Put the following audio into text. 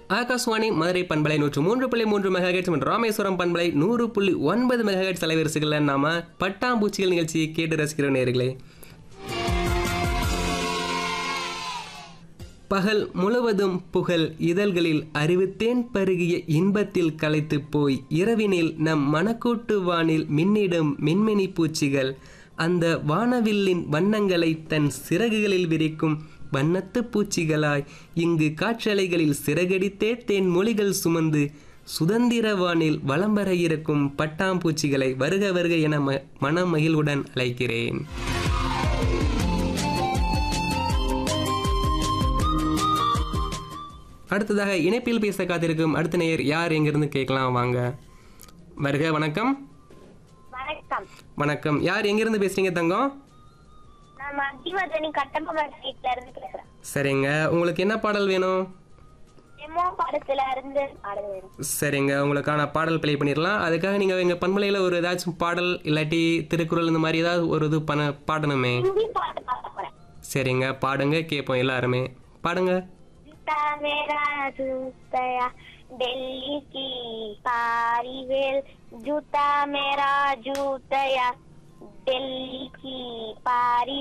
ஆகாஷ்வாணி மதுரை பண்பலை நூற்று மூன்று புள்ளி மூன்று மெகாஹெட்ஸ் மற்றும் ராமேஸ்வரம் பண்பலை நூறு புள்ளி ஒன்பது மெகாஹெட்ஸ் அலைவரிசைகளில் நாம பட்டாம்பூச்சிகள் நிகழ்ச்சியை கேட்டு ரசிக்கிற நேர்களே பகல் முழுவதும் புகழ் இதழ்களில் அறிவுத்தேன் பருகிய இன்பத்தில் களைத்து போய் இரவினில் நம் மணக்கூட்டு வானில் மின்னிடும் மின்மினி பூச்சிகள் அந்த வானவில்லின் வண்ணங்களை தன் சிறகுகளில் விரிக்கும் வண்ணத்து பூச்சிகளாய் இங்கு காற்றலைகளில் சிறகடித்தே தேன் மொழிகள் சுமந்து சுதந்திர வானில் வலம் வர இருக்கும் பட்டாம்பூச்சிகளை வருக வருக என ம மனமகிழ்வுடன் அழைக்கிறேன் அடுத்ததாக இணைப்பில் பேச காத்திருக்கும் அடுத்த நேயர் யார் எங்கிருந்து கேட்கலாம் வாங்க வருக வணக்கம் வணக்கம் வணக்கம் யார் எங்கிருந்து பேசுறீங்க தங்கம் நான் மத்தியவதனி கட்டப்ப வீட்ல இருந்து பேசுறேன் சரிங்க உங்களுக்கு என்ன பாடல் வேணும் எமோ படத்துல இருந்து பாடல் வேணும் சரிங்க உங்களுக்கான பாடல் ப்ளே பண்ணிடலாம் அதுக்காக நீங்கள் எங்கள் பண்பலையில் ஒரு ஏதாச்சும் பாடல் இல்லாட்டி திருக்குறள் இந்த மாதிரி ஏதாவது ஒரு இது பண்ண பாடணுமே ஹிந்தி பாட்டு பாட போறேன் சரிங்க பாடுங்க கேட்போம் எல்லாருமே பாடுங்க जूता मेरा जूतया दिल्ली की पारी वेल जूता मेरा जूतया दिल्ली की पारी